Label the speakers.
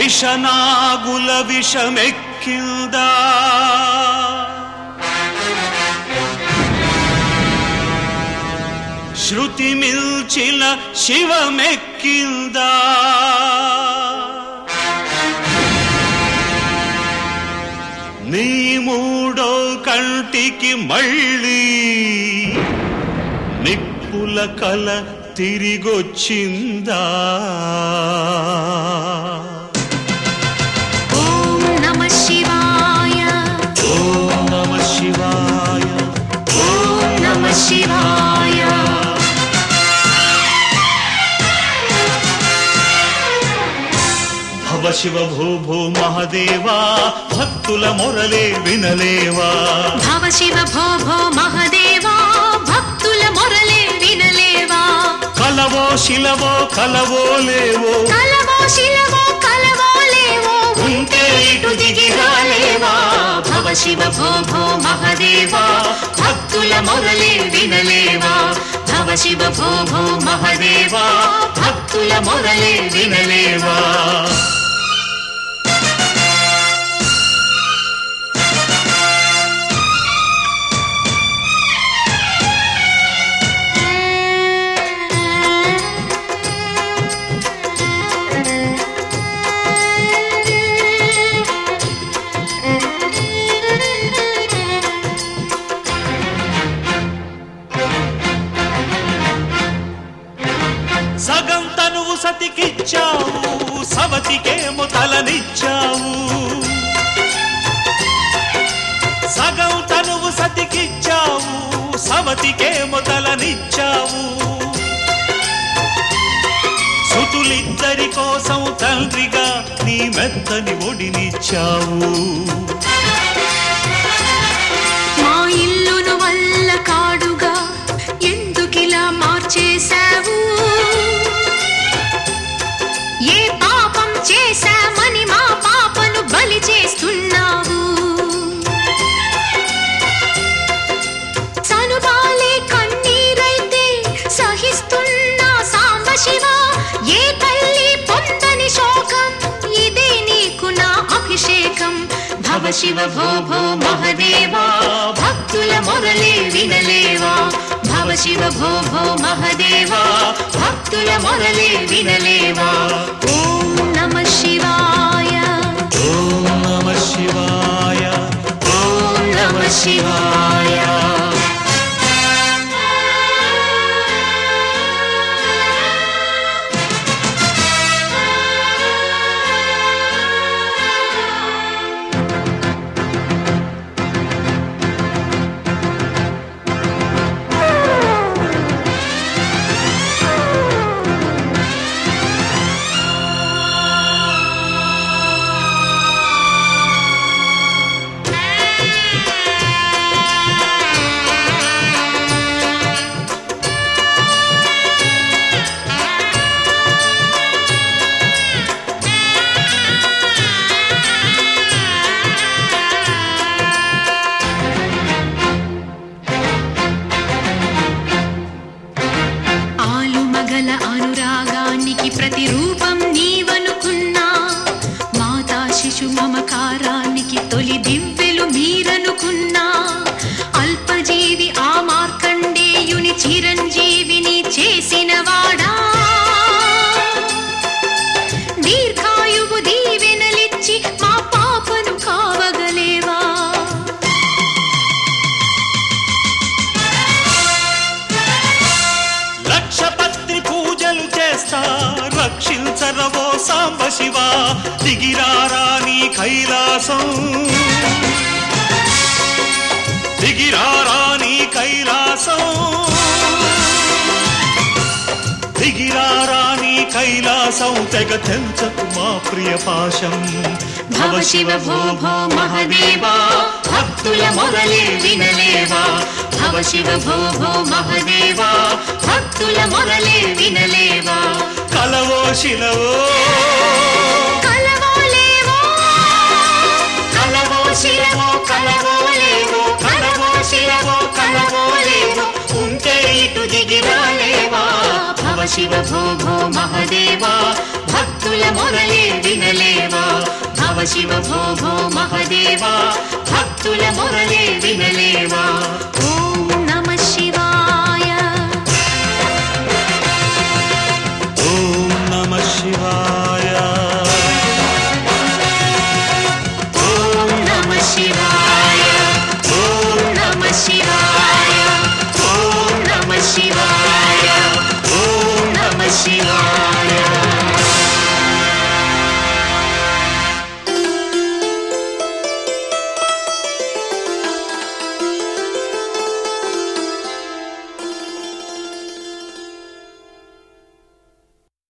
Speaker 1: విషనాగుల విషమెక్కిందా శృతి మిల్చిన శివమెక్కిందా నీ మూడో కంటికి మళ్ళీ నిప్పుల కల తిరిగొచ్చిందా
Speaker 2: ఓం నమ శివాయ
Speaker 1: ఓం నమ శివాయ
Speaker 2: ఓం నమ శివాయ
Speaker 1: భవ శివ భూ భూ మహదేవా భక్తుల మొరలే వినలేవా
Speaker 2: భవ శివ భో భో మహదేవా భక్తుల మొరలే వినలేవా
Speaker 1: కలవో శిలవో కలవో లేవో
Speaker 2: కలవో శిలవో కలవో లేవో
Speaker 1: ఉంటే ఇటు దిగి రాలేవా
Speaker 2: భవ శివ భో భో మహదేవా భక్తుల మొరలే వినలేవా భవ శివ భో భో మహదేవా భక్తుల మొరలే వినలేవా సగం తనువు సతికిచ్చావు సవతికేమో తలనిచ్చావు సగం తనువు సతికిచ్చావు సవతికేమో తలనిచ్చావు సుతులిద్దరి కోసం తండ్రిగా నీ మెత్తని ఒడినిచ్చావు మా ఇల్లును వల్ల కాడుగా ఎందుకిలా మార్చేశావు ఏ పాపం చేశామని మా పాపను బలి చేస్తున్నావు సనుబాలే కన్నీరైతే సహిస్తున్నా సాంబ శివ ఏ తల్లి పొందని శోకం ఇదే నీకు నా అభిషేకం భవ శివ భో భో మహదేవా భక్తుల మొరలే వినలేవా భవ శివ భో భో మహదేవా భక్తుల మొరలే వినలేవా ఓం నమ శివాయ
Speaker 1: ఓం నమ శివాయ
Speaker 2: ఓం నమ శివాయ ఆలు మగల అనురాగానికి ప్రతిరూపం నీవనుకున్నా మాతా శిశు మమకారానికి తొలి దివ్వెలు మీరనుకున్నా అల్పజీవి ఆ మార్కండేయుని చిరంజీవిని చేసిన వాడా దీర్ఘాయువు దీవెనలిచ్చి మా పాపను కావగలేవా
Speaker 1: లక్షపత్రి పూజలు చేస్తా రక్షించరవో సాంబ శివ దిగిరారా నీ కైలాసం దిగిరారా నీ కైలాసం దిగిరారా నీ కైలాసం తెగ తెంచకు మా ప్రియ పాశం
Speaker 2: భవ శివ భో భో మహదేవా భక్తుల మొరలే వినలేవా భవ శివ భో భో మహదేవా భక్తుల మొరలే వినలేవా
Speaker 1: కలవో శిలవో
Speaker 2: కలవోలేవో కలవో శిలవో కలవోలేవో కలవో శిలవో కలవోలేవో ఉంటే ఇటు దిగిరాలేవా భవ శివ భో భో మహదేవా భక్తుల మొరలే వినలేవా భవ శివ భో భో మహదేవా భక్తుల మొరలే వినలేవా